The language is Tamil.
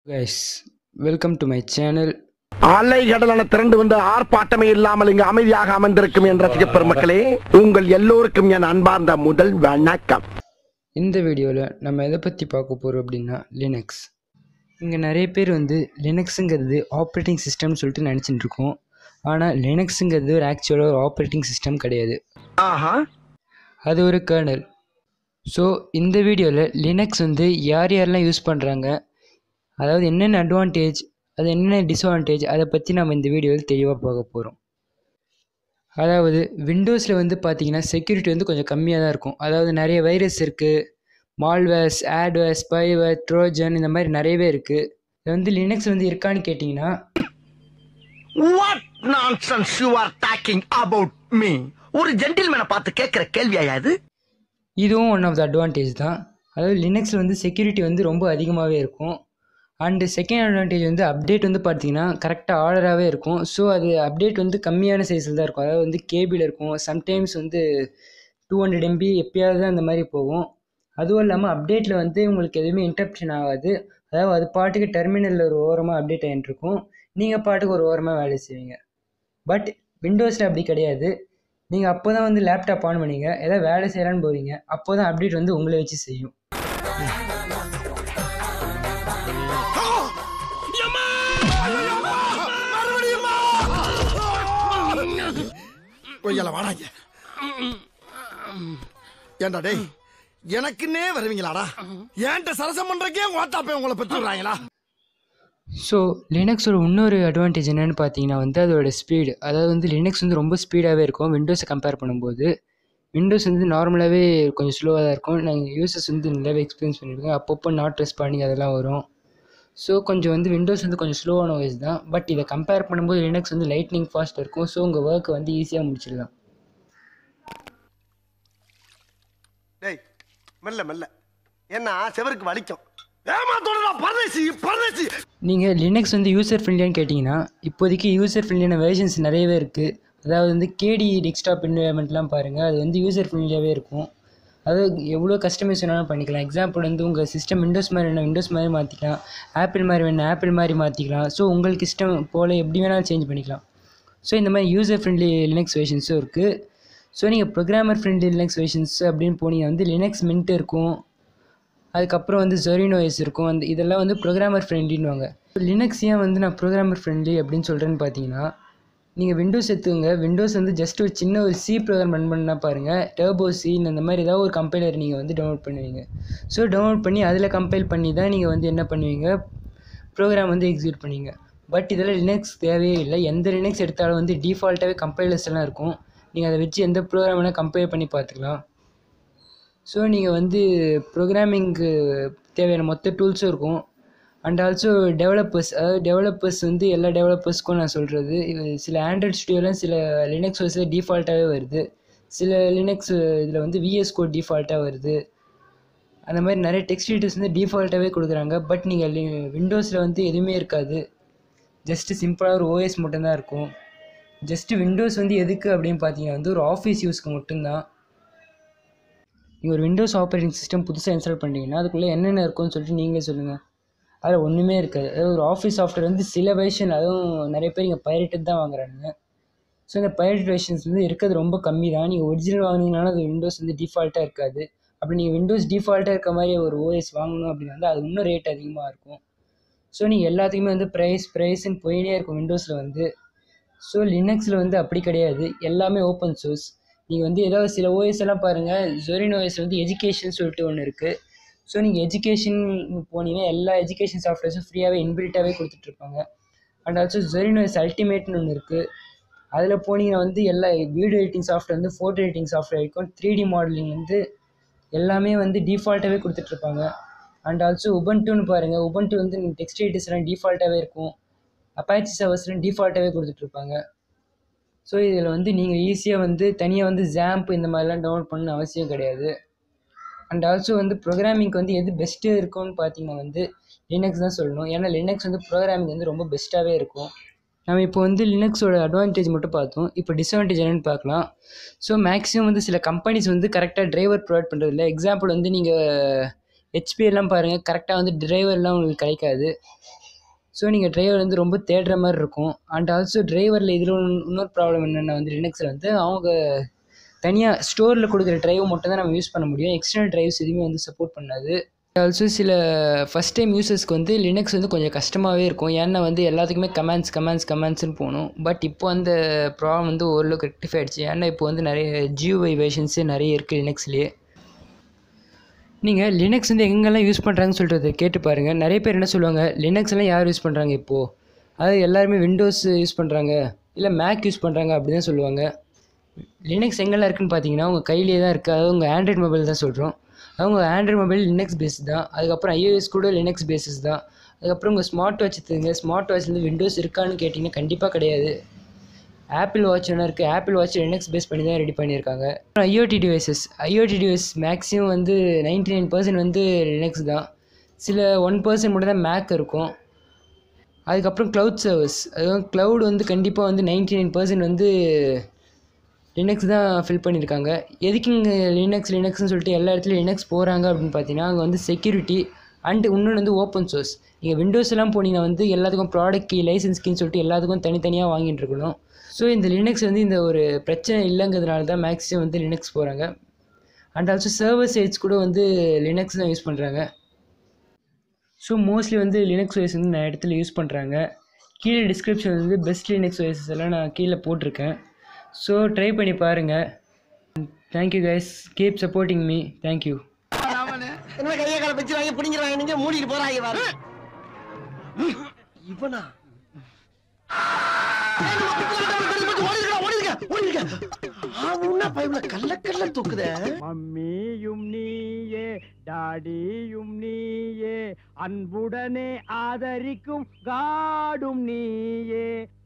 guys welcome to my channel அலை கடலான திரண்டு வந்து ஆர்ப்பாட்டமே இல்லாமல் இங்கு அமைதியாக அமர்ந்திருக்கும் என் ரசிக பெருமக்களே உங்கள் எல்லோருக்கும் என் அன்பார்ந்த முதல் வணக்கம் இந்த வீடியோவில் நம்ம எதை பற்றி பார்க்க போகிறோம் அப்படின்னா லினக்ஸ் இங்கே நிறைய பேர் வந்து லினக்ஸுங்கிறது ஆப்ரேட்டிங் சிஸ்டம்னு சொல்லிட்டு நினச்சிட்டு இருக்கோம் ஆனால் லினக்ஸுங்கிறது ஒரு ஆக்சுவலாக ஒரு ஆப்ரேட்டிங் சிஸ்டம் கிடையாது ஆஹா அது ஒரு கர்னல் ஸோ இந்த வீடியோவில் லினக்ஸ் வந்து யார் யாரெல்லாம் யூஸ் பண்ணுறாங்க அதாவது என்னென்ன அட்வான்டேஜ் அது என்னென்ன டிஸ்அட்வான்டேஜ் அதை பற்றி நம்ம இந்த வீடியோவில் தெளிவாக பார்க்க போகிறோம் அதாவது விண்டோஸில் வந்து பார்த்தீங்கன்னா செக்யூரிட்டி வந்து கொஞ்சம் கம்மியாக தான் இருக்கும் அதாவது நிறைய வைரஸ் இருக்குது மால்வேர்ஸ் ஆட்வேர்ஸ் ஸ்பைவேர் ட்ரோஜன் இந்த மாதிரி நிறையவே இருக்குது இது வந்து லினக்ஸ் வந்து இருக்கான்னு கேட்டிங்கன்னா what nonsense you are talking about me ஒரு ஜென்டில்மேனை பார்த்து கேட்கிற கேள்வியா இது இதுவும் ஒன் ஆஃப் த அட்வான்டேஜ் தான் அதாவது லினக்ஸில் வந்து செக்யூரிட்டி வந்து ரொம்ப அதிகமாகவே இருக்கும் அண்டு செகண்ட் அட்வான்டேஜ் வந்து அப்டேட் வந்து பார்த்தீங்கன்னா கரெக்டாக ஆர்டராகவே இருக்கும் ஸோ அது அப்டேட் வந்து கம்மியான சைஸில் தான் இருக்கும் அதாவது வந்து கேபிள் இருக்கும் சம்டைம்ஸ் வந்து டூ ஹண்ட்ரட் எம்பி எப்பயாவது தான் அந்த மாதிரி போகும் அதுவும் இல்லாமல் அப்டேட்டில் வந்து உங்களுக்கு எதுவுமே இன்டரப்ஷன் ஆகாது அதாவது அது பாட்டுக்கு டெர்மினலில் ஒரு ஓரமாக அப்டேட் ஆகிட்டு இருக்கும் நீங்கள் பாட்டுக்கு ஒரு ஓரமாக வேலை செய்வீங்க பட் விண்டோஸில் அப்படி கிடையாது நீங்கள் அப்போ தான் வந்து லேப்டாப் ஆன் பண்ணீங்க ஏதாவது வேலை செய்யலான்னு போகிறீங்க அப்போ தான் அப்டேட் வந்து உங்களை வச்சு செய்யும் கொய்யால வாடாங்க ஏண்டா டேய் எனக்குன்னே வருவீங்களாடா ஏன்ட்ட சரசம் பண்றக்கே ஓட்டாப்பே உங்களை பெற்றுறாங்களா ஸோ லினக்ஸோட இன்னொரு அட்வான்டேஜ் என்னென்னு பார்த்தீங்கன்னா வந்து அதோட ஸ்பீடு அதாவது வந்து லினக்ஸ் வந்து ரொம்ப ஸ்பீடாகவே இருக்கும் விண்டோஸை கம்பேர் பண்ணும்போது விண்டோஸ் வந்து நார்மலாகவே கொஞ்சம் ஸ்லோவாக தான் இருக்கும் நாங்கள் யூசர்ஸ் வந்து நல்லாவே எக்ஸ்பீரியன்ஸ் பண்ணியிருக்கோம் அப்பப்போ நாட் ரெஸ்பாண்டிங் அதெல்லாம் வரும் ஸோ கொஞ்சம் வந்து விண்டோஸ் வந்து கொஞ்சம் ஸ்லோவான வாய்ஸ் தான் பட் இதை கம்பேர் பண்ணும்போது லினக்ஸ் வந்து லைட்னிங் ஃபாஸ்ட்டாக இருக்கும் ஸோ உங்கள் ஒர்க்கை வந்து ஈஸியாக முடிச்சிடலாம் டேய் மெல்ல மெல்ல ஏன்னா செவருக்கு வலிக்கும் ஏமாத்தோடா பரதேசி பரதேசி நீங்கள் லினக்ஸ் வந்து யூசர் ஃப்ரெண்ட்லியான்னு கேட்டிங்கன்னா இப்போதைக்கு யூசர் ஃப்ரெண்ட்லியான வெர்ஷன்ஸ் நிறையவே இருக்குது அதாவது வந்து கேடி டெஸ்க்டாப் என்வயர்மெண்ட்லாம் பாருங்கள் அது வந்து யூசர் ஃப்ரெண்ட்லியாகவே இருக்கும் அது எவ்வளோ கஸ்டமைஸ் வேணாலும் பண்ணிக்கலாம் எக்ஸாம்பிள் வந்து உங்கள் சிஸ்டம் விண்டோஸ் மாதிரி வேணும் விண்டோஸ் மாதிரி மாற்றிக்கலாம் ஆப்பிள் மாதிரி வேணும் ஆப்பிள் மாதிரி மாற்றிக்கலாம் ஸோ உங்களுக்கு இஷ்டம் போல் எப்படி வேணாலும் சேஞ்ச் பண்ணிக்கலாம் ஸோ இந்த மாதிரி யூசர் ஃப்ரெண்ட்லி லினக்ஸ் வெர்ஷன்ஸும் இருக்குது ஸோ நீங்கள் ப்ரோக்ராமர் ஃப்ரெண்ட்லி லினக்ஸ் வெர்ஷன்ஸ் அப்படின்னு போனீங்கன்னா வந்து லினக்ஸ் மின்ட் இருக்கும் அதுக்கப்புறம் வந்து ஜொரினோஎஸ் இருக்கும் அந்த இதெல்லாம் வந்து ப்ரோக்ராமர் ஃப்ரெண்ட்லின்னுவாங்க லினக்ஸ் ஏன் வந்து நான் ப்ரோக்ராமர் ஃப்ரெண்ட்லி அப்படின்னு சொல்கிறேன்னு பார்த்தீங்கன்னா நீங்கள் விண்டோஸ் எடுத்துங்க விண்டோஸ் வந்து ஜஸ்ட் ஒரு சின்ன ஒரு சி ப்ரோக்ராம் ரன் பண்ணால் பாருங்கள் டர்போ சீன் அந்த மாதிரி ஏதாவது ஒரு கம்பைலர் நீங்கள் வந்து டவுன்லோட் பண்ணுவீங்க ஸோ டவுன்லோட் பண்ணி அதில் கம்பைல் பண்ணி தான் நீங்கள் வந்து என்ன பண்ணுவீங்க ப்ரோக்ராம் வந்து எக்ஸிக்யூட் பண்ணுவீங்க பட் இதில் லினக்ஸ் தேவையே இல்லை எந்த லினக்ஸ் எடுத்தாலும் வந்து டிஃபால்ட்டாகவே கம்பைலர்ஸ் எல்லாம் இருக்கும் நீங்கள் அதை வச்சு எந்த ப்ரோக்ராம் வேணால் கம்பைல் பண்ணி பார்த்துக்கலாம் ஸோ நீங்கள் வந்து ப்ரோக்ராமிங்க்கு தேவையான மொத்த டூல்ஸும் இருக்கும் அண்ட் ஆல்சோ டெவலப்பர்ஸ் அதாவது டெவலப்பர்ஸ் வந்து எல்லா டெவலப்பர்ஸ்க்கும் நான் சொல்கிறது சில ஆண்ட்ராய்ட் ஸ்டுடியோலாம் சில லினக்ஸ் ஓஸில் டிஃபால்ட்டாகவே வருது சில லினக்ஸ் இதில் வந்து விஎஸ் கோட் டிஃபால்ட்டாக வருது அந்த மாதிரி நிறைய டெக்ஸ்ட் எடிட்டர்ஸ் வந்து டிஃபால்ட்டாகவே கொடுக்குறாங்க பட் நீங்கள் விண்டோஸில் வந்து எதுவுமே இருக்காது ஜஸ்ட்டு சிம்பிளாக ஒரு ஓஎஸ் மட்டும்தான் இருக்கும் ஜஸ்ட்டு விண்டோஸ் வந்து எதுக்கு அப்படின்னு பார்த்தீங்கன்னா வந்து ஒரு ஆஃபீஸ் யூஸ்க்கு மட்டும்தான் நீங்கள் ஒரு விண்டோஸ் ஆப்ரேட்டிங் சிஸ்டம் புதுசாக இன்ஸ்டால் பண்ணுறீங்கன்னா அதுக்குள்ளே என்னென்ன இருக்கும்னு சொல்லிட்டு நீங்களே சொல்லுங்கள் அதில் ஒன்றுமே இருக்காது அதாவது ஒரு ஆஃபீஸ் சாஃப்ட்வேர் வந்து சில வெர்ஷன் அதுவும் நிறைய பேர் இங்கே பைரேட்டட் தான் வாங்குறாங்க ஸோ இந்த பைரேட் வெர்ஷன்ஸ் வந்து இருக்கிறது ரொம்ப கம்மி தான் நீங்கள் ஒரிஜினல் வாங்கினீங்கனாலும் அது விண்டோஸ் வந்து டிஃபால்ட்டாக இருக்காது அப்படி நீங்கள் விண்டோஸ் டிஃபால்ட்டாக இருக்க மாதிரி ஒரு ஓஎஸ் வாங்கணும் அப்படின்னா வந்து அது இன்னும் ரேட் அதிகமாக இருக்கும் ஸோ நீங்கள் எல்லாத்துக்குமே வந்து ப்ரைஸ் ப்ரைஸ்ன்னு போயினே இருக்கும் விண்டோஸில் வந்து ஸோ லினக்ஸில் வந்து அப்படி கிடையாது எல்லாமே ஓப்பன் சோர்ஸ் நீங்கள் வந்து ஏதாவது சில ஓஎஸ் எல்லாம் பாருங்கள் ஜொரின் ஓஎஸ் வந்து எஜுகேஷன் சொல்லிட்டு ஒன்று இருக்குது ஸோ நீங்கள் எஜுகேஷன் போனீங்கன்னா எல்லா எஜுகேஷன் சாஃப்ட்வேர்ஸும் ஃப்ரீயாகவே இன்பில்ட்டாகவே கொடுத்துட்ருப்பாங்க அண்ட் ஆல்சோ ஜொரின் ஓஎஸ் அல்டிமேட்னு ஒன்று இருக்குது அதில் போனீங்கன்னா வந்து எல்லா வீடியோ எடிட்டிங் சாஃப்ட்வேர் வந்து ஃபோட்டோ எடிட்டிங் சாஃப்ட்வேர் இருக்கும் த்ரீ டி மாடலிங் வந்து எல்லாமே வந்து டிஃபால்ட்டாகவே கொடுத்துட்ருப்பாங்க அண்ட் ஆல்சோ உபன்ட்டுன்னு பாருங்கள் உபன்ட்டு வந்து டெக்ஸ்ட் எடிட்டர்ஸ்லாம் டிஃபால்ட்டாகவே இருக்கும் அப்பாச்சி சர்வர்ஸ்லாம் டிஃபால்ட்டாகவே கொடுத்துட்ருப்பாங்க ஸோ இதில் வந்து நீங்கள் ஈஸியாக வந்து தனியாக வந்து ஜாம்ப் இந்த மாதிரிலாம் டவுன்லோட் பண்ணணும் அவசியம் கிடையாது அண்ட் ஆல்சோ வந்து ப்ரோக்ராமிங்க்கு வந்து எது பெஸ்ட்டு இருக்கும்னு பார்த்தீங்கன்னா வந்து லினக்ஸ் தான் சொல்லணும் ஏன்னா லினக்ஸ் வந்து ப்ரோக்ராமிங் வந்து ரொம்ப பெஸ்ட்டாகவே இருக்கும் நம்ம இப்போ வந்து லினக்ஸோட அட்வான்டேஜ் மட்டும் பார்த்தோம் இப்போ டிஸ்அட்வான்டேஜ் என்னென்னு பார்க்கலாம் ஸோ மேக்ஸிமம் வந்து சில கம்பெனிஸ் வந்து கரெக்டாக டிரைவர் ப்ரொவைட் பண்ணுறதில்ல எக்ஸாம்பிள் வந்து நீங்கள் ஹெச்பி எல்லாம் பாருங்கள் கரெக்டாக வந்து டிரைவர்லாம் உங்களுக்கு கிடைக்காது ஸோ நீங்கள் டிரைவர் வந்து ரொம்ப தேடுற மாதிரி இருக்கும் அண்ட் ஆல்சோ டிரைவரில் இதில் இன்னொரு ப்ராப்ளம் என்னென்னா வந்து லினக்ஸில் வந்து அவங்க தனியாக ஸ்டோரில் கொடுக்குற டிரைவ் மட்டும் தான் நம்ம யூஸ் பண்ண முடியும் எக்ஸ்டர்னல் டிரைவ்ஸ் எதுவுமே வந்து சப்போர்ட் பண்ணாது ஆல்சோ சில ஃபஸ்ட் டைம் யூசர்ஸ்க்கு வந்து லினக்ஸ் வந்து கொஞ்சம் கஷ்டமாகவே இருக்கும் ஏன்னா வந்து எல்லாத்துக்குமே கமெண்ட்ஸ் கமெண்ட்ஸ் கமெண்ட்ஸ்னு போகணும் பட் இப்போ அந்த ப்ராப்ளம் வந்து ஓரளவுக்கு ரெக்டிஃபை ஆயிடுச்சு ஏன்னா இப்போ வந்து நிறைய ஜியோவை வேஷன்ஸு நிறைய இருக்குது லினக்ஸ்லேயே நீங்கள் லினக்ஸ் வந்து எங்கெல்லாம் யூஸ் பண்ணுறாங்கன்னு சொல்கிறத கேட்டு பாருங்கள் நிறைய பேர் என்ன சொல்லுவாங்க லினக்ஸ் எல்லாம் யார் யூஸ் பண்ணுறாங்க இப்போது அது எல்லாருமே விண்டோஸ் யூஸ் பண்ணுறாங்க இல்லை மேக் யூஸ் பண்ணுறாங்க அப்படி தான் சொல்லுவாங்க லினக்ஸ் எங்கெல்லாம் இருக்குன்னு பார்த்தீங்கன்னா உங்கள் கையிலே தான் இருக்குது அதாவது உங்கள் ஆண்ட்ராய்ட் மொபைல் தான் சொல்கிறோம் அவங்க ஆண்ட்ராய்ட் மொபைல் லினக்ஸ் பேஸ் தான் அதுக்கப்புறம் ஐஓஎஸ் கூட லினக்ஸ் பேஸஸ் தான் அதுக்கப்புறம் உங்கள் ஸ்மார்ட் வாட்ச் எடுத்துங்க ஸ்மார்ட் வாட்ச்லேருந்து விண்டோஸ் இருக்கான்னு கேட்டிங்கன்னா கண்டிப்பாக கிடையாது ஆப்பிள் வாட்ச் ஒன்று இருக்குது ஆப்பிள் வாட்ச் லினக்ஸ் பேஸ் பண்ணி தான் ரெடி பண்ணியிருக்காங்க அப்புறம் IOT devices IOT device maximum வந்து நைன்டி நைன் பர்சன்ட் வந்து லினக்ஸ் தான் சில ஒன் பர்சன்ட் மட்டும் தான் மேக் இருக்கும் அதுக்கப்புறம் க்ளவுட் சர்வர்ஸ் அதுவும் க்ளவுட் வந்து கண்டிப்பாக வந்து நைன்டி நைன் பர்சன்ட் வந்து லினக்ஸ் தான் ஃபில் பண்ணியிருக்காங்க எதுக்கு இங்கே லினக்ஸ் லினக்ஸ்னு சொல்லிட்டு எல்லா இடத்துலையும் லினக்ஸ் போகிறாங்க அப்படின்னு பார்த்தீங்கன்னா அங்கே வந்து செக்யூரிட்டி அண்ட் இன்னொன்று வந்து ஓப்பன் சோர்ஸ் நீங்கள் விண்டோஸ் எல்லாம் போனீங்கன்னா வந்து எல்லாத்துக்கும் ப்ராடக்ட் கீ லைசன்ஸ் கீன்னு சொல்லிட்டு எல்லாத்துக்கும் தனித்தனியாக வாங்கிட்டு இருக்கணும் ஸோ இந்த லினக்ஸ் வந்து இந்த ஒரு பிரச்சனை இல்லைங்கிறதுனால தான் மேக்ஸிமம் வந்து லினக்ஸ் போகிறாங்க அண்ட் ஆல்சோ சர்வர் சைட்ஸ் கூட வந்து லினக்ஸ் தான் யூஸ் பண்ணுறாங்க ஸோ மோஸ்ட்லி வந்து லினக்ஸ் ஓஎஸ் வந்து நான் இடத்துல யூஸ் பண்ணுறாங்க கீழே டிஸ்கிரிப்ஷன் வந்து பெஸ்ட் லினக்ஸ் ஓஎஸ் எல்லாம் நான் கீழே போட்டிருக்கேன் ஸோ ட்ரை பண்ணி பாருங்கள் thank you guys keep supporting me thank you என்ன கையை கால வச்சிருவாங்க பிடிங்கிறாங்க நீங்க மூடிட்டு போறாங்க பாரு இவனா கல்ல கல்ல தூக்குத மம்மியும் நீயே டாடியும் நீயே அன்புடனே ஆதரிக்கும் காடும் நீயே